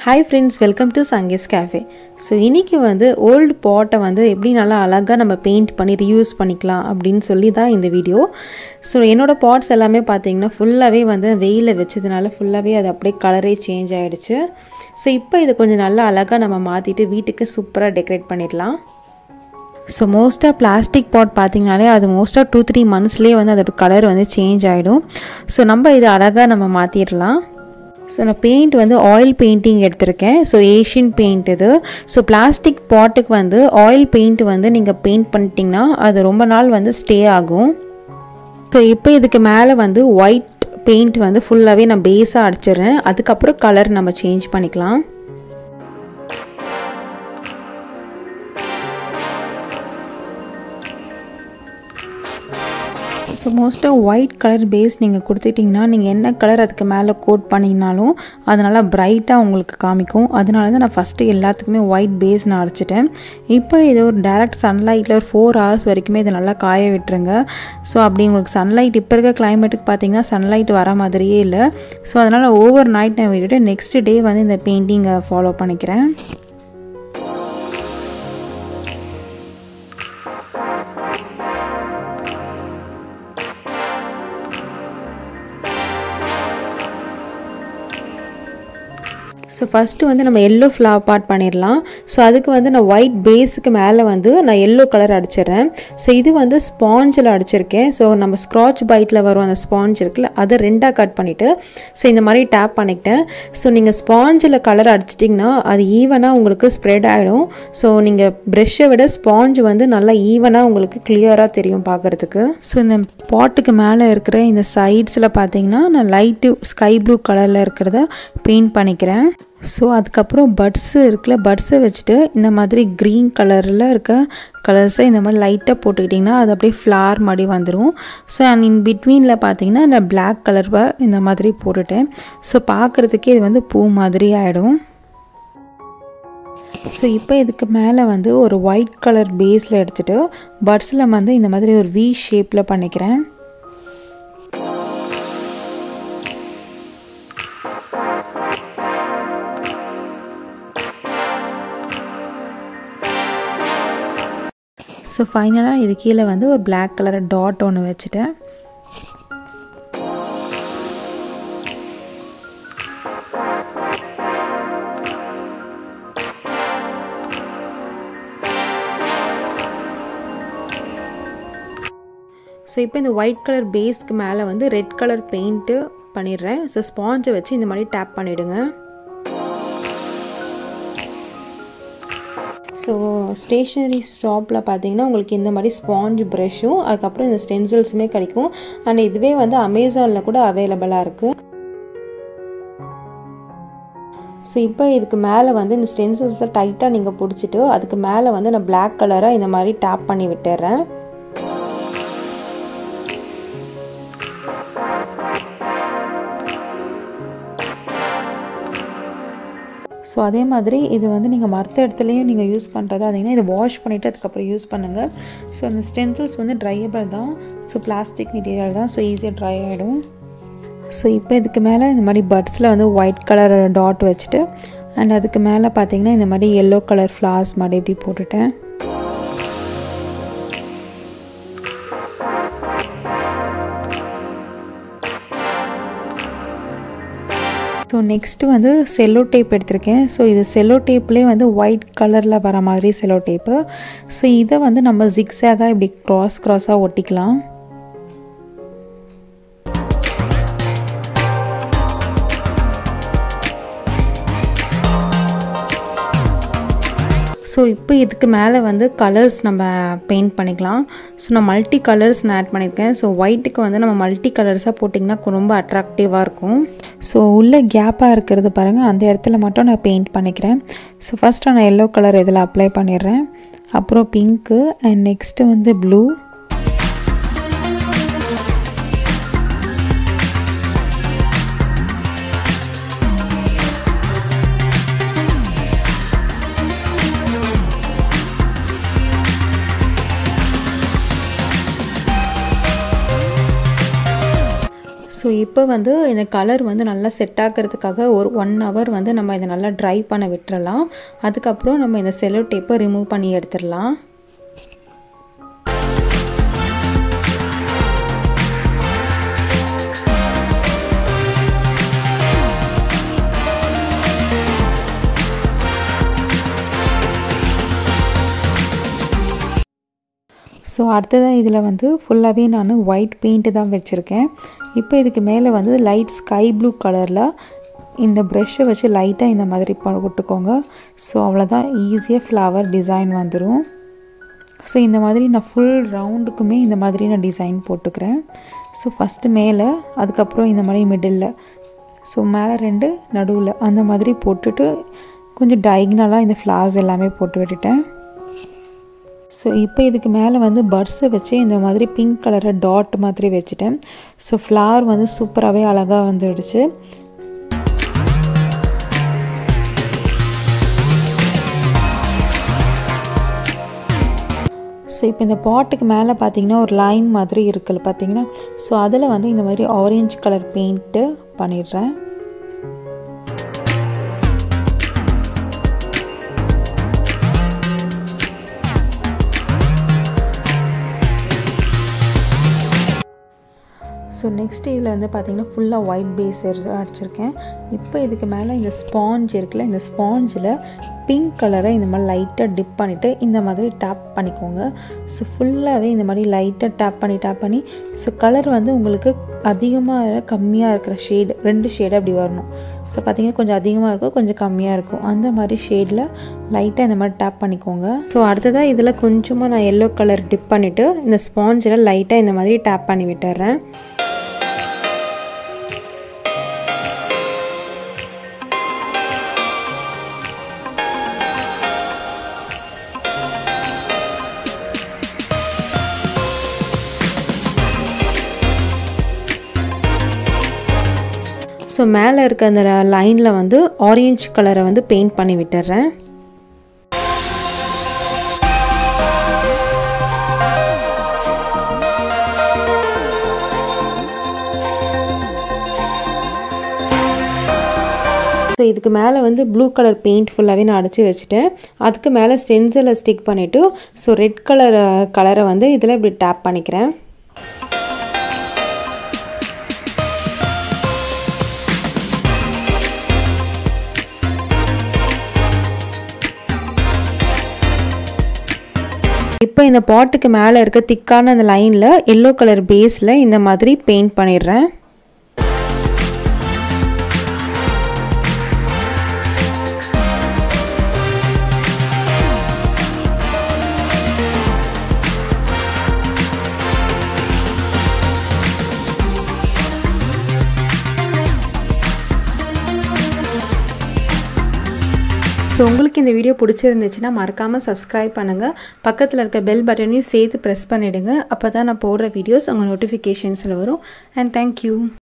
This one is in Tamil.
hi friends welcome to Sangees cafe so இன்றைக்கி வந்து ஓல்டு பாட்டை வந்து எப்படி நல்லா அழகாக நம்ம பெயிண்ட் பண்ணி ரீயூஸ் பண்ணிக்கலாம் அப்படின்னு சொல்லி தான் இந்த வீடியோ ஸோ என்னோடய பாட்ஸ் எல்லாமே பார்த்தீங்கன்னா ஃபுல்லாகவே வந்து வெயிலில் வச்சதுனால ஃபுல்லாகவே அது அப்படியே கலரே சேஞ்ச் ஆகிடுச்சு ஸோ இப்போ இதை கொஞ்சம் நல்லா அழகாக நம்ம மாற்றிட்டு வீட்டுக்கு சூப்பராக டெக்கரேட் பண்ணிடலாம் ஸோ மோஸ்ட்டாக பிளாஸ்டிக் பாட் பார்த்திங்கனாலே அது மோஸ்ட்டாக டூ த்ரீ மந்த்ஸ்லேயே வந்து அதோட கலர் வந்து சேஞ்ச் ஆகிடும் ஸோ நம்ம இதை அழகாக நம்ம மாற்றிடலாம் ஸோ நான் பெயிண்ட் வந்து ஆயில் பெயிண்டிங் எடுத்திருக்கேன் ஸோ ஏஷியன் பெயிண்ட் இது ஸோ பிளாஸ்டிக் பாட்டுக்கு வந்து ஆயில் பெயிண்ட் வந்து நீங்கள் பெயிண்ட் பண்ணிட்டீங்கன்னா அது ரொம்ப நாள் வந்து ஸ்டே ஆகும் ஸோ இப்போ இதுக்கு மேலே வந்து ஒயிட் பெயிண்ட் வந்து ஃபுல்லாகவே நான் பேஸாக அடிச்சிடுறேன் அதுக்கப்புறம் கலர் நம்ம சேஞ்ச் பண்ணிக்கலாம் ஸோ மோஸ்ட்டாக ஒயிட் கலர் பேஸ் நீங்கள் கொடுத்துட்டிங்கன்னா நீங்கள் என்ன கலர் அதுக்கு மேலே கோட் பண்ணிங்கனாலும் அது நல்லா ப்ரைட்டாக உங்களுக்கு காமிக்கும் அதனால தான் நான் ஃபஸ்ட்டு எல்லாத்துக்குமே ஒயிட் பேஸ் நான் அடிச்சிட்டேன் இப்போ இது ஒரு டேரக்ட் சன்லைட்டில் ஒரு ஃபோர் ஹவர்ஸ் வரைக்குமே இதை நல்லா காய விட்டுருங்க ஸோ அப்படி உங்களுக்கு சன்லைட் இப்போ இருக்க கிளைமேட்டுக்கு பார்த்தீங்கன்னா சன்லைட் வர மாதிரியே இல்லை ஸோ அதனால் ஓவர் நைட் நான் விட்டுட்டு நெக்ஸ்ட் டே வந்து இந்த பெயிண்டிங்கை ஃபாலோ பண்ணிக்கிறேன் ஸோ ஃபஸ்ட்டு வந்து நம்ம எல்லோ ஃப்ளவர் பார்ட் பண்ணிடலாம் ஸோ அதுக்கு வந்து நான் ஒயிட் பேஸுக்கு மேலே வந்து நான் எல்லோ கலர் அடிச்சிடுறேன் ஸோ இது வந்து ஸ்பாஞ்சில் அடிச்சிருக்கேன் ஸோ நம்ம ஸ்க்ராட்ச் பைட்டில் வரும் அந்த ஸ்பாஞ்ச் இருக்குல்ல அதை ரெண்டாக கட் பண்ணிவிட்டு ஸோ இந்த மாதிரி டேப் பண்ணிக்கிட்டேன் ஸோ நீங்கள் ஸ்பாஞ்சில் கலர் அடிச்சிட்டிங்கன்னா அது ஈவனாக உங்களுக்கு ஸ்ப்ரெட் ஆகிடும் ஸோ நீங்கள் ப்ரெஷ்ஷை விட ஸ்பாஞ்ச் வந்து நல்லா ஈவனாக உங்களுக்கு கிளியராக தெரியும் பார்க்குறதுக்கு ஸோ இந்த பாட்டுக்கு மேலே இருக்கிற இந்த சைட்ஸில் பார்த்தீங்கன்னா நான் லைட்டு ஸ்கை ப்ளூ கலரில் இருக்கிறத பெயிண்ட் பண்ணிக்கிறேன் ஸோ அதுக்கப்புறம் பட்ஸு இருக்குல்ல பட்ஸை வச்சுட்டு இந்த மாதிரி க்ரீன் கலரில் இருக்க கலர்ஸை இந்த மாதிரி லைட்டாக போட்டுக்கிட்டிங்கன்னா அது அப்படியே ஃப்ளார் மாதிரி வந்துடும் ஸோ அண்ட் இன் பிட்வீனில் பார்த்தீங்கன்னா நான் பிளாக் கலர் இந்த மாதிரி போட்டுட்டேன் ஸோ பார்க்குறதுக்கே இது வந்து பூ மாதிரி ஆகிடும் ஸோ இப்போ இதுக்கு மேலே வந்து ஒரு ஒயிட் கலர் பேஸில் எடுத்துகிட்டு பட்ஸில் வந்து இந்த மாதிரி ஒரு வி ஷேப்பில் பண்ணிக்கிறேன் ஸோ ஃபைனலாக இது கீழே வந்து ஒரு பிளாக் கலர் டாட் ஒன்று வச்சுட்டேன் ஸோ இப்போ இந்த ஒயிட் கலர் பேஸ்க்கு மேலே வந்து ரெட் கலர் பெயிண்ட்டு பண்ணிடுறேன் ஸோ ஸ்பாஞ்சை வச்சு இந்த மாதிரி டேப் பண்ணிவிடுங்க ஸோ ஸ்டேஷ்னரி ஷாப்பில் பார்த்தீங்கன்னா உங்களுக்கு இந்த மாதிரி ஸ்பாஞ்ச் ப்ரஷ்ஷும் அதுக்கப்புறம் இந்த ஸ்டென்சில்ஸுமே கிடைக்கும் அண்ட் இதுவே வந்து அமேசானில் கூட அவைலபிளாக இருக்குது ஸோ இப்போ இதுக்கு மேலே வந்து இந்த ஸ்டென்சில்ஸை டைட்டாக நீங்கள் பிடிச்சிட்டு அதுக்கு மேலே வந்து நான் பிளாக் கலராக இந்த மாதிரி டேப் பண்ணி விட்டுறேன் ஸோ அதே மாதிரி இது வந்து நீங்கள் மற்ற இடத்துலையும் நீங்கள் யூஸ் பண்ணுறது அதிங்கன்னா இதை வாஷ் பண்ணிவிட்டு அதுக்கப்புறம் யூஸ் பண்ணுங்கள் ஸோ அந்த ஸ்டென்சில்ஸ் வந்து ட்ரையபிள் தான் ஸோ பிளாஸ்டிக் மெட்டீரியல் தான் ஸோ ஈஸியாக ட்ரை ஆகிடும் ஸோ இப்போ இதுக்கு மேலே இந்த மாதிரி பட்ஸில் வந்து ஒயிட் கலர் டாட் வச்சுட்டு அண்ட் அதுக்கு மேலே பார்த்தீங்கன்னா இந்த மாதிரி எல்லோ கலர் ஃப்ளார்ஸ் மாதிரி இப்படி போட்டுட்டேன் ஸோ நெக்ஸ்ட்டு வந்து செல்லோ டேப் எடுத்திருக்கேன் ஸோ இது செல்லோ டேப்லேயே வந்து ஒயிட் கலரில் வர மாதிரி செல்லோ டேப்பு ஸோ இதை வந்து நம்ம ஜிக்ஸாக இப்படி க்ராஸ் க்ராஸாக ஒட்டிக்கலாம் ஸோ இப்போ இதுக்கு மேலே வந்து கலர்ஸ் நம்ம பெயிண்ட் பண்ணிக்கலாம் ஸோ நான் மல்டி கலர்ஸ் நான் ஆட் பண்ணியிருக்கேன் ஸோ ஒயிட்டுக்கு வந்து நம்ம மல்டி கலர்ஸாக போட்டிங்கன்னா ரொம்ப அட்ராக்டிவாக இருக்கும் ஸோ உள்ளே கேப்பாக இருக்கிறது பாருங்கள் அந்த இடத்துல மட்டும் நான் பெயிண்ட் பண்ணிக்கிறேன் ஸோ ஃபஸ்ட்டு நான் எல்லோ கலர் இதில் அப்ளை பண்ணிடுறேன் அப்புறம் பிங்க்கு அண்ட் நெக்ஸ்ட்டு வந்து ப்ளூ ஸோ ஸோ இப்போ வந்து இந்த கலர் வந்து நல்லா செட் ஆகிறதுக்காக ஒரு ஒன் ஹவர் வந்து நம்ம இதை நல்லா ட்ரை பண்ண விட்டுறலாம் அதுக்கப்புறம் நம்ம இந்த செலோ டேப்பை ரிமூவ் பண்ணி எடுத்துடலாம் ஸோ அடுத்ததாக இதில் வந்து ஃபுல்லாகவே நான் ஒயிட் பெயிண்ட்டு தான் வச்சுருக்கேன் இப்போ இதுக்கு மேலே வந்து லைட் ஸ்கை ப்ளூ கலரில் இந்த ப்ரெஷ்ஷை வச்சு லைட்டாக இந்த மாதிரி போட்டுக்கோங்க ஸோ அவ்வளோதான் ஈஸியாக ஃப்ளவர் டிசைன் வந்துடும் ஸோ இந்த மாதிரி நான் ஃபுல் ரவுண்டுக்குமே இந்த மாதிரி நான் டிசைன் போட்டுக்கிறேன் ஸோ ஃபஸ்ட்டு மேலே அதுக்கப்புறம் இந்த மாதிரி மிடில் ஸோ மேலே ரெண்டு நடுவில் அந்த மாதிரி போட்டுட்டு கொஞ்சம் டைக்னலாக இந்த ஃப்ளார்ஸ் எல்லாமே போட்டு விட்டுட்டேன் ஸோ இப்போ இதுக்கு மேலே வந்து பர்ஸை வச்சு இந்த மாதிரி பிங்க் கலரை டாட் மாதிரி வச்சுட்டேன் ஸோ ஃப்ளவர் வந்து சூப்பராகவே அழகாக வந்துடுச்சு ஸோ இப்போ இந்த பாட்டுக்கு மேலே பார்த்தீங்கன்னா ஒரு லைன் மாதிரி இருக்குல்ல பார்த்தீங்கன்னா ஸோ அதில் வந்து இந்த மாதிரி ஆரஞ்சு கலர் பெயிண்ட்டு பண்ணிடுறேன் ஸோ நெக்ஸ்ட் இதில் வந்து பார்த்திங்கன்னா ஃபுல்லாக ஒயிட் பேஸ் அடிச்சிருக்கேன் இப்போ இதுக்கு மேலே இந்த ஸ்பாஞ்ச் இருக்குல்ல இந்த ஸ்பாஞ்சில் பிங்க் கலரை இந்த மாதிரி லைட்டாக டிப் பண்ணிவிட்டு இந்த மாதிரி டேப் பண்ணிக்கோங்க ஸோ ஃபுல்லாகவே இந்த மாதிரி லைட்டாக டேப் பண்ணி டேப் பண்ணி ஸோ கலர் வந்து உங்களுக்கு அதிகமாக கம்மியாக இருக்கிற ஷேடு ரெண்டு ஷேடு அப்படி வரணும் ஸோ பார்த்திங்கன்னா கொஞ்சம் அதிகமாக இருக்கும் கொஞ்சம் கம்மியாக இருக்கும் அந்த மாதிரி ஷேடில் லைட்டாக இந்த மாதிரி டேப் பண்ணிக்கோங்க ஸோ அடுத்ததாக இதில் கொஞ்சமாக நான் எல்லோ கலர் டிப் பண்ணிவிட்டு இந்த ஸ்பாஞ்சில் லைட்டாக இந்த மாதிரி டேப் பண்ணி விட்டுறேன் ஸோ மேலே இருக்க அந்த லைனில் வந்து ஆரஞ்சு கலரை வந்து பெயிண்ட் பண்ணி விட்டுறேன் ஸோ இதுக்கு மேலே வந்து ப்ளூ கலர் பெயிண்ட் ஃபுல்லாகவே நான் அடித்து வச்சுட்டேன் அதுக்கு மேலே ஸ்டென்சிலை ஸ்டிக் பண்ணிவிட்டு ஸோ ரெட் கலர் கலரை வந்து இதில் இப்படி டேப் பண்ணிக்கிறேன் இப்போ இந்த பாட்டுக்கு மேலே இருக்க திக்கான அந்த லைனில் எல்லோ கலர் பேஸில் இந்த மாதிரி பெயிண்ட் பண்ணிடுறேன் ஸோ உங்களுக்கு இந்த வீடியோ பிடிச்சிருந்துச்சுன்னா மறக்காமல் சப்ஸ்கிரைப் பண்ணுங்கள் பக்கத்தில் இருக்க பெல் பட்டனையும் சேர்த்து ப்ரெஸ் பண்ணிவிடுங்க அப்போ தான் நான் போடுற வீடியோஸ் உங்கள் நோட்டிஃபிகேஷன்ஸில் வரும் அண்ட் தேங்க்யூ